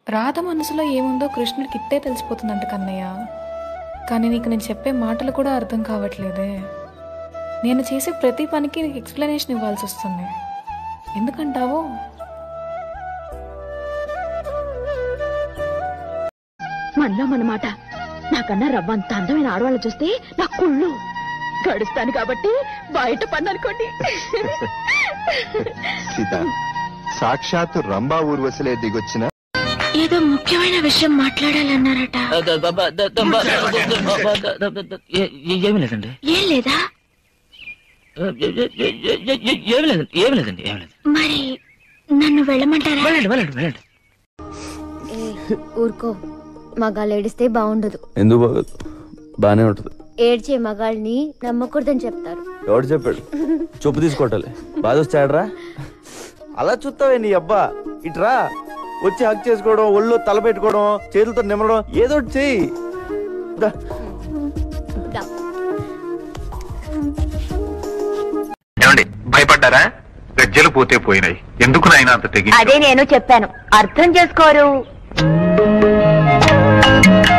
రాధ మనసులో ఏముందో కృష్ణుడికి ఇట్టే తెలిసిపోతుందంట కన్నయ్య కానీ నీకు నేను చెప్పే మాటలు కూడా అర్థం కావట్లేదే నేను చేసే ప్రతి పనికి నీకు ఎక్స్ప్లెనేషన్ ఇవ్వాల్సి వస్తుంది ఎందుకంటావో మనలో మన మాట నాకన్నా రవ్వంత అందమైన ఆడవాళ్ళు చూస్తే నా కుళ్ళు గడుస్తాను కాబట్టి బయట పని అనుకోండి సీత సాక్షాత్తు రంభా ఊర్వశలే దిగొచ్చిన ఏదో ముఖ్యమైన విషయం మాట్లాడాలన్నారట ఏమి లేదండి ఏం లేదా ఏమి లేదండి ఏమి లేదండి ఏమి లేదు మరి నన్ను వెళ్ళమంటారా వెళ్ళండి వెళ్ళండి వెళ్ళండి ఊరుకో మగాళ్ళు ఏడిస్తే బాగుండదు ఎందుకు బాగోదు బానే ఉంటది ఏడ్చే మగాళ్ళని నమ్మకూడదని చెప్తారు ఎవడు చెప్పాడు చొప్పు తీసుకోవటాలి బాధ వచ్చాడరా అలా చూస్తావే నీ అబ్బా ఇట్రా వచ్చి హక్ చేసుకోవడం ఒళ్ళు తల పెట్టుకోవడం చేతులతో నిమ్మడం ఏదో ఒకటి చెయ్యి దా. దా. ఏమండి భయపడ్డారా గజ్జలు పోతే పోయినాయి ఎందుకు నాయన అంత తెగి అదే నేను చెప్పాను అర్థం చేసుకోరు